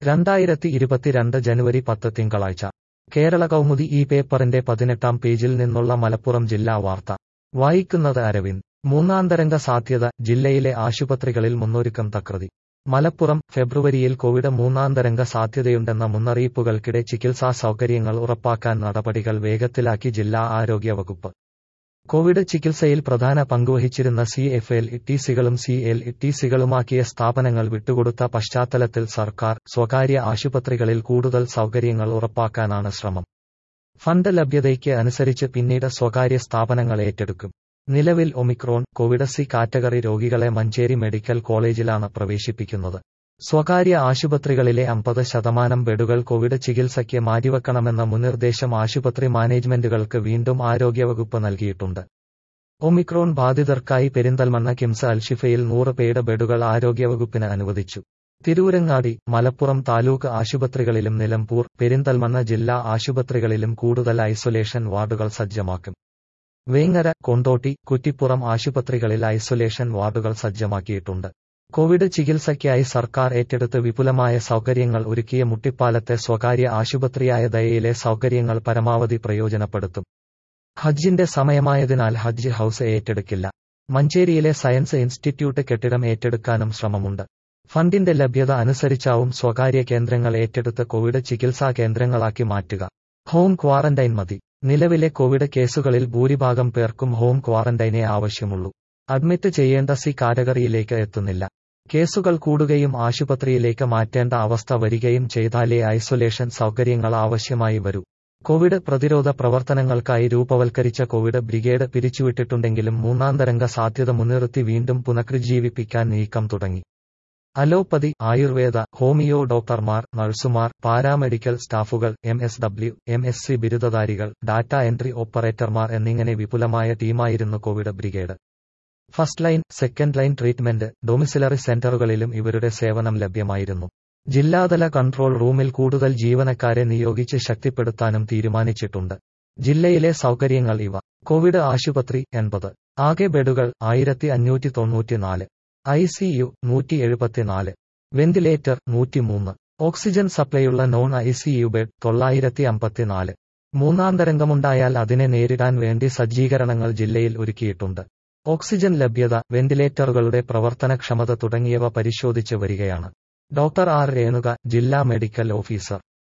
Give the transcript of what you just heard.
രണ്ടായിരത്തി ഇരുപത്തിരണ്ട് ജനുവരി പത്ത് തിങ്കളാഴ്ച കേരള കൗമുദി ഈ പേപ്പറിന്റെ പതിനെട്ടാം പേജിൽ നിന്നുള്ള മലപ്പുറം ജില്ലാ വാർത്ത വായിക്കുന്നത് അരവിന്ദ് മൂന്നാം തരംഗ സാധ്യത ജില്ലയിലെ ആശുപത്രികളിൽ മുന്നൊരുക്കം തകൃതി മലപ്പുറം ഫെബ്രുവരിയിൽ കോവിഡ് മൂന്നാം തരംഗ സാധ്യതയുണ്ടെന്ന മുന്നറിയിപ്പുകൾക്കിടെ ചികിത്സാ സൗകര്യങ്ങൾ ഉറപ്പാക്കാൻ നടപടികൾ വേഗത്തിലാക്കി ജില്ലാ ആരോഗ്യ വകുപ്പ് കോവിഡ് ചികിത്സയിൽ പ്രധാന പങ്കുവഹിച്ചിരുന്ന സി എഫ് എൽ ടിസികളും സി എൽ ടിസികളുമാക്കിയ സ്ഥാപനങ്ങൾ വിട്ടുകൊടുത്ത പശ്ചാത്തലത്തിൽ സർക്കാർ സ്വകാര്യ ആശുപത്രികളിൽ കൂടുതൽ സൗകര്യങ്ങൾ ഉറപ്പാക്കാനാണ് ശ്രമം ഫണ്ട് ലഭ്യതയ്ക്ക് അനുസരിച്ച് പിന്നീട് സ്വകാര്യ സ്ഥാപനങ്ങൾ ഏറ്റെടുക്കും നിലവിൽ ഒമിക്രോൺ കോവിഡ് സി കാറ്റഗറി രോഗികളെ മഞ്ചേരി മെഡിക്കൽ കോളേജിലാണ് പ്രവേശിപ്പിക്കുന്നത് സ്വകാര്യ ആശുപത്രികളിലെ അമ്പത് ശതമാനം ബെഡുകൾ കോവിഡ് ചികിത്സയ്ക്ക് മാറ്റിവെക്കണമെന്ന മുൻനിർദ്ദേശം ആശുപത്രി മാനേജ്മെന്റുകൾക്ക് വീണ്ടും ആരോഗ്യവകുപ്പ് നൽകിയിട്ടുണ്ട് ഒമിക്രോൺ ബാധിതർക്കായി പെരിന്തൽമണ്ണ കിംസ് അൽഷിഫയിൽ നൂറ് പേയുടെ ബെഡുകൾ ആരോഗ്യവകുപ്പിന് അനുവദിച്ചു തിരൂരങ്ങാടി മലപ്പുറം താലൂക്ക് ആശുപത്രികളിലും നിലമ്പൂർ പെരിന്തൽമണ്ണ ജില്ലാ ആശുപത്രികളിലും കൂടുതൽ ഐസൊലേഷൻ വാർഡുകൾ സജ്ജമാക്കും വേങ്ങര കൊണ്ടോട്ടി കുറ്റിപ്പുറം ആശുപത്രികളിൽ ഐസൊലേഷൻ വാർഡുകൾ സജ്ജമാക്കിയിട്ടുണ്ട് കോവിഡ് ചികിത്സയ്ക്കായി സർക്കാർ ഏറ്റെടുത്ത് വിപുലമായ സൗകര്യങ്ങൾ ഒരുക്കിയ മുട്ടിപ്പാലത്തെ സ്വകാര്യ ആശുപത്രിയായ ദയയിലെ സൗകര്യങ്ങൾ പരമാവധി പ്രയോജനപ്പെടുത്തും ഹജ്ജിന്റെ സമയമായതിനാൽ ഹജ്ജ് ഹൌസ് ഏറ്റെടുക്കില്ല മഞ്ചേരിയിലെ സയൻസ് ഇൻസ്റ്റിറ്റ്യൂട്ട് കെട്ടിടം ഏറ്റെടുക്കാനും ശ്രമമുണ്ട് ഫണ്ടിന്റെ ലഭ്യത അനുസരിച്ചാവും സ്വകാര്യ കേന്ദ്രങ്ങൾ ഏറ്റെടുത്ത് കോവിഡ് ചികിത്സാ കേന്ദ്രങ്ങളാക്കി മാറ്റുക ഹോം ക്വാറന്റൈൻ മതി നിലവിലെ കോവിഡ് കേസുകളിൽ ഭൂരിഭാഗം പേർക്കും ഹോം ക്വാറന്റൈനേ ആവശ്യമുള്ളൂ അഡ്മിറ്റ് ചെയ്യേണ്ട സി കാറ്റഗറിയിലേക്ക് എത്തുന്നില്ല കേസുകൾ കൂടുകയും ആശുപത്രിയിലേക്ക് മാറ്റേണ്ട അവസ്ഥ വരികയും ചെയ്താലേ ഐസൊലേഷൻ സൗകര്യങ്ങൾ ആവശ്യമായി വരൂ കോവിഡ് പ്രതിരോധ പ്രവർത്തനങ്ങൾക്കായി രൂപവൽക്കരിച്ച കോവിഡ് ബ്രിഗേഡ് പിരിച്ചുവിട്ടിട്ടുണ്ടെങ്കിലും മൂന്നാം തരംഗ സാധ്യത മുൻനിർത്തി വീണ്ടും പുനഃക്രജീവിപ്പിക്കാൻ നീക്കം തുടങ്ങി അലോപ്പതി ആയുർവേദ ഹോമിയോ ഡോക്ടർമാർ നഴ്സുമാർ പാരാമെഡിക്കൽ സ്റ്റാഫുകൾ M S W M S C ബിരുദധാരികൾ ഡാറ്റ എൻട്രി ഓപ്പറേറ്റർമാർ എന്നിങ്ങനെ വിപുലമായ ടീമായിരുന്നു Covid brigade first line second line treatment domiciliary സെന്ററുകളിലും ഇവരുടെ സേവനം ലഭ്യമായിരുന്നു ജില്ലാതല കൺട്രോൾ റൂമിൽ കൂടുതൽ ജീവനക്കാരെ നിയോഗിച്ച് ശക്തിപ്പെടുത്താനും തീരുമാനിച്ചിട്ടുണ്ട് ജില്ലയിലെ സൗകര്യങ്ങൾ ഇവ കോവിഡ് ആശുപത്രി എൺപത് ആകെ ബെഡുകൾ ആയിരത്തി അഞ്ഞൂറ്റി തൊണ്ണൂറ്റിനാല് ഐ സി യു നൂറ്റി എഴുപത്തിനാല് വെന്റിലേറ്റർ നൂറ്റിമൂന്ന് ഓക്സിജൻ സപ്ലൈയുള്ള non I C U bed തൊള്ളായിരത്തി അമ്പത്തിനാല് മൂന്നാം തരംഗമുണ്ടായാൽ അതിനെ നേരിടാൻ വേണ്ടി സജ്ജീകരണങ്ങൾ ജില്ലയിൽ ഒരുക്കിയിട്ടുണ്ട് ഓക്സിജൻ ലഭ്യത വെന്റിലേറ്ററുകളുടെ പ്രവർത്തനക്ഷമത തുടങ്ങിയവ പരിശോധിച്ച് വരികയാണ് ഡോക്ടർ ആർ രേണുക ജില്ലാ മെഡിക്കൽ ഓഫീസർ